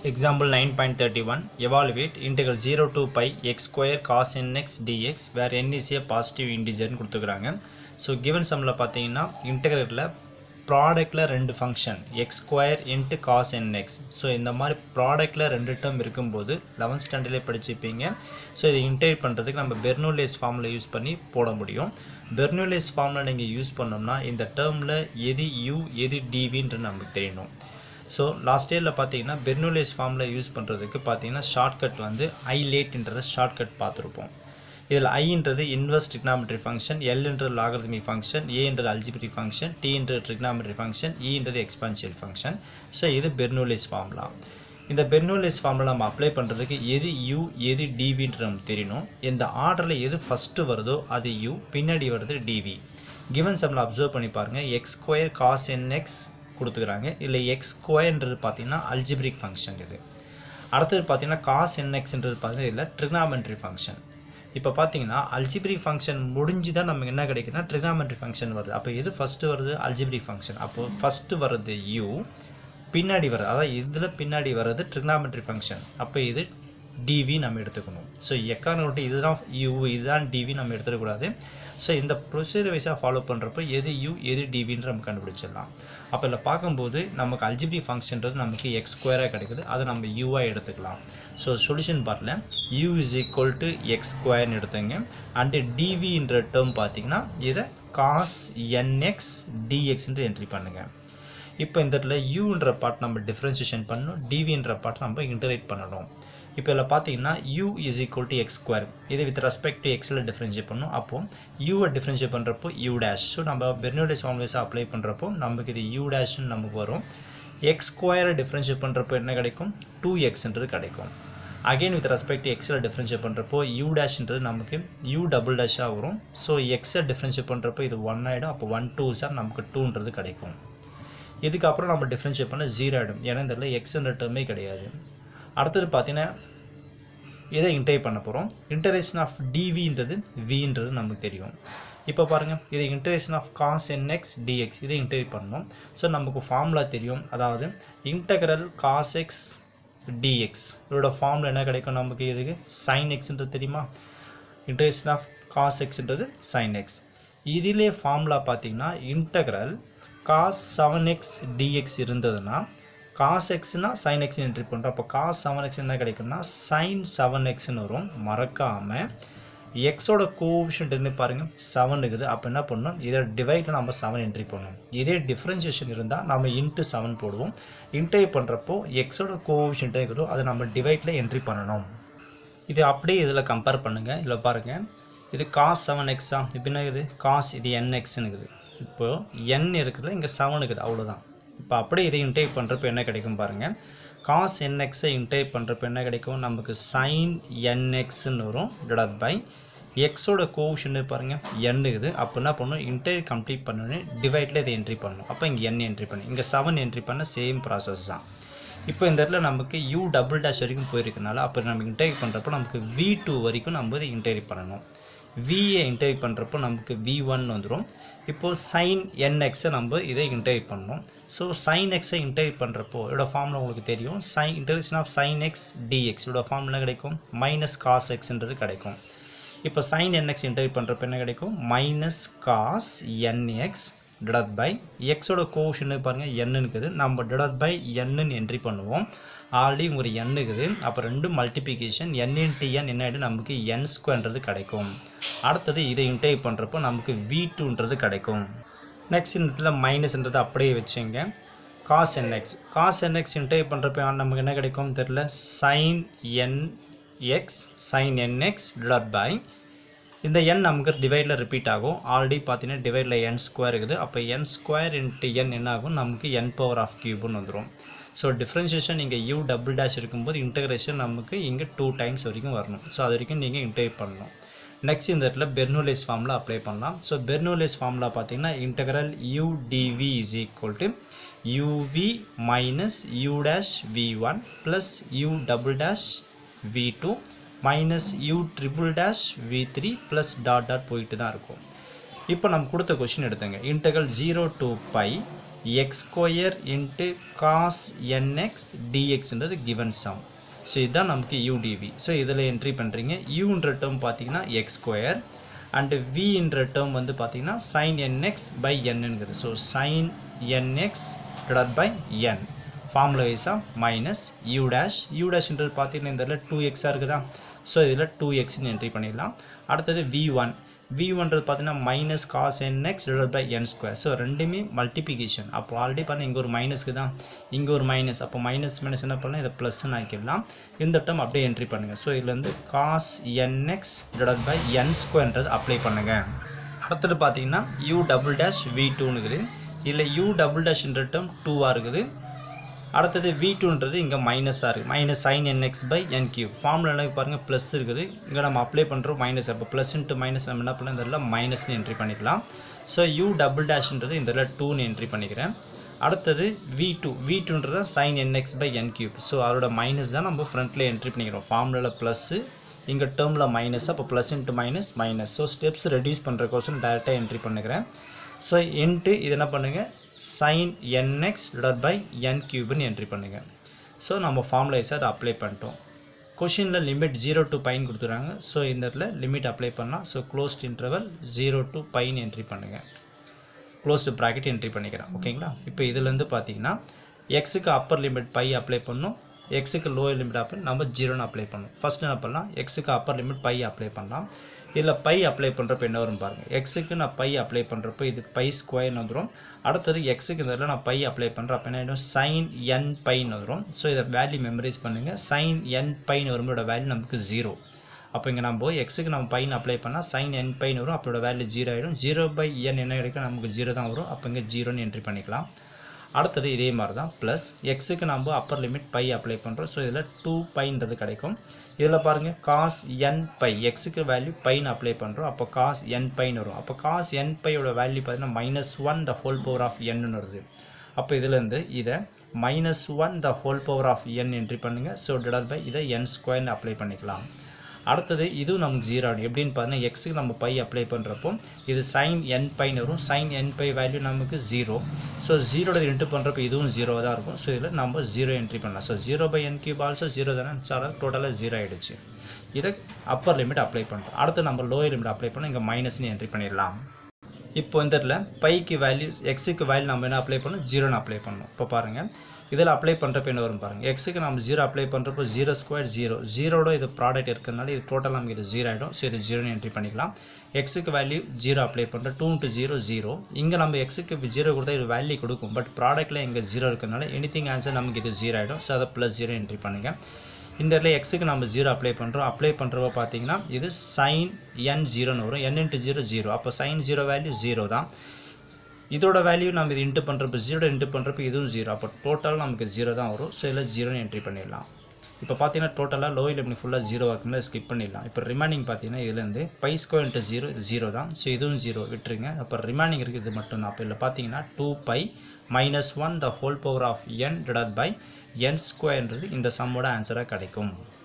Example 9.31 Evaluate integral 0 to pi x square cos nx dx where n is a positive integer னு கொடுத்துக்கிறாங்க so given sumல பார்த்தீங்கன்னா இன்டெகிரேட்டில் ப்ராடக்டில் ரெண்டு function x square into cos nx so இந்த மாதிரி ப்ராடக்டில் ரெண்டு டேர்ம் இருக்கும்போது லெவன்த் ஸ்டாண்டர்ட்லேயே படிச்சுப்பீங்க ஸோ இதை இன்டெகிரேட் பண்ணுறதுக்கு நம்ம பெர்னோலேஸ் ஃபார்மில் யூஸ் பண்ணி போட முடியும் பெர்னோலேஸ் ஃபார்மில் நீங்கள் யூஸ் பண்ணோம்னா இந்த டேர்மில் எது u எது dvன்றது நமக்கு தெரியணும் ஸோ லாஸ்ட் இயரில் பார்த்தீங்கன்னா பெர்னோலேஸ் ஃபார்மில் யூஸ் பண்ணுறதுக்கு பார்த்தீங்கன்னா ஷார்ட்கட் வந்து ஐ லேட்ன்றத ஷார்ட்கட் பார்த்துருப்போம் இதில் ஐன்றது இன்வெர்ஸ் ட்ரிக்னாமெட்ரி ஃபங்க்ஷன் எல்ன்றது லாகரிதமிக் ஃபங்க்ஷன் ஏன்றது அல்ஜிபிரிக் ஃபங்க்ஷன் டீன்றது ட்ரிக்னாமெட்ரி ஃபங்க்ஷன் ஈன்றது எக்ஸ்பான்சியல் ஃபங்க்ஷன் ஸோ இது பெர்னோலேஸ் ஃபார்ம்லாம் இந்த பெர்னோலேஸ் ஃபார்மில் நம்ம அப்ளை பண்ணுறதுக்கு எது யூ எது டிவின்றது நமக்கு தெரியணும் இந்த ஆர்டரில் எது ஃபஸ்ட்டு வருதோ அது யூ பின்னாடி வருது டிவி கிவன் சம்மில் அப்சர்வ் பண்ணி பாருங்கள் எக்ஸ் ஸ்கொயர் காஸ் என்எக்ஸ் கொடுத்துக்கிறாங்க இல்லை எக்ஸ் ஸ்கொயர்ன்றது பார்த்தீங்கன்னா அல்ஜிபிரிக் ஃபங்க்ஷன் இது அடுத்தது பார்த்தீங்கன்னா காஸ் என்எக்ஸ்ன்றது பார்த்தீங்கன்னா இதில் ட்ரிக்னாமெட்ரி ஃபங்க்ஷன் இப்போ பார்த்தீங்கன்னா அல்ஜிபிரிக் ஃபங்க்ஷன் முடிஞ்சு தான் நமக்கு என்ன கிடைக்குதுன்னா ட்ரிக்னாமெட்ரி ஃபங்க்ஷன் வருது அப்போ எது ஃபஸ்ட்டு வருது அல்ஜிபிரிக் ஃபங்க்ஷன் அப்போது ஃபஸ்ட்டு வர்றது யூ பின்னாடி வர்றது அதாவது இதில் பின்னாடி வர்றது ட்ரிக்னாமெட்ரி ஃபங்க்ஷன் அப்போ இது டிவி நம்ம எடுத்துக்கணும் ஸோ எக்கான விட்டு இதுதான் யூ இதுதான் டிவி நம்ம எடுத்துடக்கூடாது ஸோ இந்த ப்ரொசீஜர் வைஸாக ஃபாலோ பண்ணுறப்போ எது யூ எது டிவின்னு நம்ம கண்டுபிடிச்சிடலாம் அப்போ இதில் பார்க்கும்போது நமக்கு அல்ஜிபிரி ஃபங்க்ஷன்றது நமக்கு எக்ஸ் ஸ்கொயராக கிடைக்குது அதை நம்ம யூவாக எடுத்துக்கலாம் ஸோ சொல்யூஷன் பார்ட்டில் u is equal to x ஸ்கொயர்னு எடுத்துங்க அண்டு டிவின்ற டேர்ம் பார்த்தீங்கன்னா இதை காஸ் என்எக்ஸ் டிஎக்ஸ்ன்ற என்ட்ரி பண்ணுங்கள் இப்போ இந்த இடத்துல யூன்ற பார்ட் நம்ம டிஃப்ரென்சியேஷன் பண்ணணும் டிவின்ற பார்ட் நம்ம இன்டரேட் பண்ணணும் இப்போ இதில் பார்த்தீங்கன்னா u is equal to x square இது வித் ரெஸ்பெக்ட் டு எக்ஸில் டிஃப்ரென்ஷியேட் பண்ணணும் அப்போ யூவை டிஃப்ரென்ஷியேட் பண்ணுறப்போ யூ டேஷ் ஸோ நம்ம பெர்னோடேஸ் ஃபார்முலேஸாக அப்ளை பண்ணுறப்போ நமக்கு இது யூ டேஷ்னு நமக்கு வரும் எக்ஸ் ஸ்கொயரை டிஃப்ரென்ஷியேட் பண்ணுறப்போ என்ன கிடைக்கும் டூ எக்ஸ்ன்றது கிடைக்கும் அகைன் வித் ரெஸ்பெக்ட் டு எக்ஸில் டிஃப்ரென்ஷியேட் பண்ணுறப்போ யூ டேஷ்ன்றது நமக்கு யூ டபுள் டேஷாக வரும் ஸோ எக்ஸை டிஃப்ரென்ஷியேட் பண்ணுறப்போ இது ஒன் ஆகிடும் அப்போ ஒன் டூ சார் நமக்கு டூன்றது கிடைக்கும் இதுக்கப்புறம் நம்ம டிஃப்ரென்ஷியேட் பண்ண ஜீரோ ஆகிடும் ஏன்னா இந்த இடத்துல எக்ஸ்ன்ற டேர்மே கிடையாது அடுத்தது பார்த்தீங்கன்னா இதை இன்டை பண்ண போகிறோம் இன்டரேஷன் ஆஃப் டிவின்றது வின்றது நமக்கு தெரியும் இப்போ பாருங்கள் இது integration of cos nx dx இதை இன்டை பண்ணணும் ஸோ நமக்கு ஃபார்முலா தெரியும் அதாவது இன்டகரல் காஸ் எக்ஸ் டிஎக்ஸ் இதோட ஃபார்முலா என்ன கிடைக்கும் நமக்கு இதுக்கு சைன் எக்ஸ்ன்றது தெரியுமா இன்டரேஷன் ஆஃப் காஸ் எக்ஸ்ன்றது சைன் எக்ஸ் இதிலே ஃபார்முலா பார்த்தீங்கன்னா integral cos seven x dx இருந்ததுன்னா காஸ் எக்ஸ்னா சைன் எக்ஸ்னு என்ட்ரி பண்ணுறோம் அப்போ காஸ் செவன் எக்ஸ் என்ன கிடைக்கும்னா சைன் செவன் எக்ஸ்னு வரும் மறக்காமல் எக்ஸோட கோவிஷன்ட் என்ன பாருங்கள் செவன் இருக்குது அப்போ என்ன பண்ணணும் இதை டிவைட்டில் நம்ம செவன் என்ட்ரி பண்ணணும் இதே டிஃப்ரென்சியேஷன் இருந்தால் நம்ம இன்ட்டு செவன் போடுவோம் இன்டை பண்ணுறப்போ எக்ஸோட கோவிஷன்ட் இருக்குதோ அதை நம்ம டிவைட்டில் என்ட்ரி பண்ணணும் இது அப்படியே இதில் கம்பேர் பண்ணுங்கள் இதில் பாருங்கள் இது காஸ் செவன் எக்ஸா இப்போ என்ன இருக்குது காஸ் இது என் எக்ஸ்னு இருக்குது இப்போது என் இருக்குது இங்கே செவன் இருக்குது அவ்வளோதான் இப்போ அப்படியே இதை இன்டைப் பண்ணுறப்ப என்ன கிடைக்கும் பாருங்கள் காஸ் என்எக்ஸை இன்டைப் பண்ணுறப்ப என்ன கிடைக்கும் நமக்கு சைன் என்எக்ஸ்ன்னு வரும் டிவைட் பை எக்ஸோட கோஷன்னு பாருங்கள் என் இருக்குது அப்போ என்ன பண்ணணும் இன்டர் கம்ப்ளீட் பண்ணணும் டிவைட்டில் இதை என்ட்ரி பண்ணணும் அப்போ இங்கே என் என்ட்ரி பண்ணணும் இங்கே செவன் என்ட்ரி பண்ண சேம் ப்ராசஸ் தான் இப்போ இந்த இடத்துல நமக்கு யூ டபுள் டேஷ் வரைக்கும் போயிருக்கனால அப்போ நம்ம இன்டர்வி பண்ணுறப்போ நமக்கு வி டூ வரைக்கும் நம்ம இதை இன்டர்வி பண்ணணும் விஏ இன்டர்வி பண்ணுறப்போ நமக்கு வி ஒன் வந்துடும் இப்போது சைன் என்எக்ஸை நம்ம இதை இன்டர்வி பண்ணணும் ஸோ சைன் எக்ஸை இன்டர்வி பண்ணுறப்போ இதோட ஃபார்மில் உங்களுக்கு தெரியும் sine integration of sine x dx இதோட ஃபார்மில் கிடைக்கும் மைனஸ் காஸ் எக்ஸ்ன்றது கிடைக்கும் இப்போ சைன் என்எக்ஸ் இன்டர்வி பண்ணுறப்போ என்ன கிடைக்கும் minus cos nx divided by எக்ஸோட கோஷன்னு பாருங்கள் என்னு இருக்குது நம்ம டிடட் பை என்னன்னு என்ட்ரி பண்ணுவோம் ஆல்ரெடி ஒரு என் இருக்குது அப்போ ரெண்டு மல்டிப்ளிகேஷன் என் டிஎன் என்ன ஆகிடும் நமக்கு என் ஸ்கொயர்ன்றது கிடைக்கும் அடுத்தது இதை இன்டர்வி பண்ணுறப்போ நமக்கு வி டூன்றது கிடைக்கும் நெக்ஸ்ட் இந்த இடத்துல மைனஸ்ன்றது அப்படியே வச்சுங்க காஸ் என்எக்ஸ் காஸ் என்எக்ஸ் இன்டர்வி பண்ணுறப்ப நமக்கு என்ன கிடைக்கும் தெரில sine n x sine nx divide by இந்த எண் நமக்கு டிவைடில் ரிப்பீட் ஆகும் ஆல்ரெடி பார்த்தீங்கன்னா டிவைடில் என் ஸ்கொயர் இருக்குது அப்போ என் ஸ்கொயர் இன்ட்டு என் என்ன ஆகும் நமக்கு என் பவர் ஆஃப் கியூப்னு வந்துடும் ஸோ டிஃப்ரென்ஷியேஷன் இங்கே யூ டபுள் டேஷ் இருக்கும்போது இன்டகிரேஷன் நமக்கு இங்கே டூ டைம்ஸ் வரைக்கும் வரணும் ஸோ அது வரைக்கும் நீங்கள் இன்டர்வியூ பண்ணணும் நெக்ஸ்ட் இந்த இடத்துல பெர்னோலேஸ் ஃபார்மில் அப்ளை பண்ணலாம் ஸோ பெர்னோலேஸ் ஃபார்மில் பார்த்தீங்கன்னா integral u dv is equal to uv minus u dash v one plus u double dash v two minus u triple dash v three plus dot dot போயிட்டு தான் இருக்கும் இப்போ நம்ம கொடுத்த கொஷின் எடுத்துங்க integral zero to pi x square into cos nx டிஎக்ஸ்ன்றது given sum so இதுதான் நமக்கு யூடிவி ஸோ இதில் என்ட்ரி பண்ணுறீங்க யூன்ற டேர்ம் பார்த்தீங்கன்னா எக்ஸ் ஸ்கொயர் அண்டு வின்ற டேர்ம் வந்து பார்த்தீங்கன்னா சைன் என்எக்ஸ் பை என்னுங்கிறது so sine nx divide by n formula வைஸாக மைனஸ் யூ டேஷ் யூ டேஷ்ன்றது பார்த்தீங்கன்னா இந்த இடத்துல டூ எக்ஸாக இருக்குதா ஸோ இதில் டூ எக்ஸ்னு என்ட்ரி பண்ணிடலாம் அடுத்தது வி ஒன் வி ஒன்றது பார்த்தீங்கன்னா minus cos n x divide by n square so ரெண்டுமே மல்டிபிகேஷன் அப்போ ஆல்ரெடி பாருங்கள் இங்கே ஒரு மைனஸ்க்கு தான் இங்கே ஒரு மைனஸ் அப்போ மைனஸ் மைனஸ் என்ன பண்ணலாம் இதை ப்ளஸ்ன்னு ஆக்கிடலாம் இந்த டேர்ம் அப்படியே என்ட்ரி பண்ணுங்கள் ஸோ இதில் வந்து cos nx divide by n ஸ்கொயர்ன்றது அப்ளை பண்ணுங்கள் அடுத்தது பார்த்தீங்கன்னா யூ டபுள் டேஷ் வி டூனுக்குது இதில் யூ டபுள் டேஷ்ன்ற டேர்ம் டூவாக இருக்குது அடுத்தது வி டூன்றது இங்கே மைனஸாக இருக்குது minus sine nx by n cube formula பாருங்கள் ப்ளஸ் இருக்குது இங்கே நம்ம அப்ளை பண்ணுறோம் மைனஸ் அப்போ ப்ளஸ் இன்ட்டு மைனஸ் நம்ம என்ன பண்ணலாம் இந்த இடத்துல மைனஸ்னு என்ட்ரி பண்ணிக்கலாம் ஸோ யூ டபுள் டேஷ்ன்றது இந்த இடத்துல டூன்னு என்ட்ரி பண்ணிக்கிறேன் அடுத்தது வி டூ வி டூன்றது sine nx by n cube so அதோட மைனஸ் தான் நம்ம ஃப்ரண்ட்டில் என்ட்ரி பண்ணிக்கிறோம் ஃபார்முலாவில் ப்ளஸ்ஸு இங்கே டேர்மில் மைனஸ் அப்போ plus into minus minus so steps reduce பண்ணுறக்கோசம் டேரெக்டாக என்ட்ரி பண்ணுக்கிறேன் ஸோ இன்ட்டு இது என்ன பண்ணுங்கள் sine nx divide by n கியூப்னு என்ட்ரி பண்ணுங்கள் ஸோ நம்ம ஃபார்முலைஸை அதை அப்ளை பண்ணிட்டோம் கொஷினில் லிமிட் ஜீரோ டு பைன் கொடுத்துறாங்க ஸோ இந்த இடத்துல லிமிட் அப்ளை பண்ணலாம் so closed interval zero to pi entry பண்ணுங்கள் க்ளோஸ்டு ப்ராக்கெட் என்ட்ரி பண்ணிக்கிறேன் ஓகேங்களா இப்போ இதுலேருந்து பார்த்தீங்கன்னா எக்ஸுக்கு அப்பர் லிமிட் பை அப்ளை பண்ணும் எக்ஸுக்கு லோயர் லிமிட் அப்ளை நம்ம ஜீரோன்னு அப்ளை பண்ணணும் ஃபஸ்ட் என்ன பண்ணலாம் எக்ஸுக்கு அப்பர் லிமிட் பை அப்ளை பண்ணலாம் இதில் பை அப்ளை பண்ணுறப்ப என்ன வரும் பாருங்கள் எக்ஸுக்கு நான் பை அப்ளை பண்ணுறப்போ இது பை ஸ்கொயர்னு வந்துடும் அடுத்தது எக்ஸுக்கு இந்த இடத்துல நான் பை அப்ளை பண்ணுறேன் அப்போ என்ன ஆகிடும் சைன் என் பைன்னு வந்துடும் ஸோ இதை வேல்யூ மெமரைஸ் பண்ணுங்கள் சைன் என் பைன்னு வரும்போது வேல்யூ நமக்கு ஜீரோ அப்போ இங்கே நம்ம எக்ஸுக்கு நம்ம பைன் அப்ளை பண்ணால் சைன் என் பைன் வரும் அப்போட வேல்யூ ஜீரோ ஆகிடும் ஜீரோ பை என் என்ன கிடைக்கும் நமக்கு ஜீரோ தான் வரும் அப்போ இங்கே ஜீரோன்னு என்ட்ரி பண்ணிக்கலாம் அடுத்தது இதே மாதிரி தான் ப்ளஸ் எக்ஸுக்கு நம்ம அப்பர் லிமிட் பை அப்ளை பண்ணுறோம் ஸோ இதில் டூ பைன்றது கிடைக்கும் இதில் பாருங்கள் காஸ் என் பை எக்ஸுக்கு வேல்யூ பைன் அப்ளை பண்ணுறோம் அப்போ காஸ் என் பைன் வரும் அப்போ காஸ் என் பையோட வேல்யூ பார்த்தீங்கன்னா minus one the whole power of என்னு வருது அப்போ இதுலேருந்து இதை minus one the whole power of n entry பண்ணுங்கள் ஸோ டிவைட் பை இதை என் ஸ்கொயர்னு அப்ளை பண்ணிக்கலாம் அடுத்தது இதுவும் நமக்கு ஜீரோ ஆகும் எப்படின்னு பார்த்தீங்கன்னா எக்ஸுக்கு நம்ம பை அப்ளை பண்ணுறப்போ இது சைன் என் பைன்னு வரும் சைன் என் பை வேல்யூ நமக்கு ஜீரோ ஸோ ஜீரோட என்ட்ரி பண்ணுறப்போ இதுவும் ஜீரோ தான் இருக்கும் ஸோ இதில் நம்ம ஜீரோ என்ட்ரி பண்ணலாம் so zero by n cube also zero தானே ஸோ டோட்டலாக ஜீரோ ஆகிடுச்சு இதை அப்பர் லிமிட் அப்ளை பண்ணுறோம் அடுத்து நம்ம லோயர் லிமிட் அப்ளை பண்ணோம் இங்கே மைனஸ்னு என்ட்ரி பண்ணிடலாம் இப்போ இந்த இடத்துல பைக்கு வேல்யூ எக்ஸுக்கு வேல்யூ நம்ம என்ன அப்ளை பண்ணணும் ஜீரோன்னு அப்ளை பண்ணணும் இப்போ பாருங்கள் இதில் அப்ளை பண்ணுறப்ப என்ன வரும் பாருங்கள் எக்ஸுக்கு நம்ம ஜீரோ அப்ளை பண்ணுறப்போ ஜீரோ ஸ்கொயர் ஜீரோ ஜீரோட இது ப்ராடக்ட் இருக்கிறதுனால இது டோட்டல் நமக்கு இது ஜீரோ ஆகிடும் ஸோ இது ஜீரோன்னு என்ட்ரி பண்ணிக்கலாம் எக்ஸுக்கு வேல்யூ ஜீரோ அப்ளை பண்ணுறோம் டூ இன்ட்டு ஜீரோ ஜீரோ இங்கே நம்ம எக்ஸுக்கு ஜீரோ கொடுத்தா இது வேல்யூ கொடுக்கும் பட் ப்ராடக்ட்டில் இங்கே ஜீரோ இருக்கிறதுனால எனிதிங் ஆன்சர் நமக்கு இது ஜீரோ ஆகிடும் ஸோ அதை ப்ளஸ் ஜீரோ என்ட்ரி பண்ணுங்கள் இந்த இடத்துல எக்ஸுக்கு நம்ம ஜீரோ அப்ளை பண்ணுறோம் அப்ளை பண்ணுறப்ப பார்த்தீங்கன்னா இது சைன் என் ஜீரோன்னு வரும் என் இன்ட்டு ஜீரோ ஜீரோ அப்போ சைன் ஜீரோ வேல்யூ ஜீரோ தான் இதோட வேல்யூ நம்ம இது இன்ட்டு பண்ணுறப்ப ஜீரோ இன்ட்டு பண்ணுறப்ப இதுவும் ஜீரோ அப்போ டோட்டல் நமக்கு ஜீரோ தான் வரும் ஸோ இதில் ஜீரோன்னு என்ட்ரி பண்ணிடலாம் இப்போ பார்த்தீங்கன்னா டோட்டலாக லோ லிமிட் ஃபுல்லாக ஜீரோ ஆக்குனா ஸ்கிப் பண்ணிடலாம் இப்போ ரிமைனிங் பார்த்தீங்கன்னா இதுலேருந்து பை ஸ்கொயர் இன்ட்டு ஜீரோ இது ஜீரோ தான் ஸோ இதுவும் ஜீரோ விட்டுருங்க அப்போ ரிமைனிங் இருக்குது இது மட்டும் தான் அப்போ இதில் பார்த்தீங்கன்னா two by minus one the whole power of n divide by n ஸ்கொயர்ன்றது இந்த சம்மோட ஆன்சராக கிடைக்கும்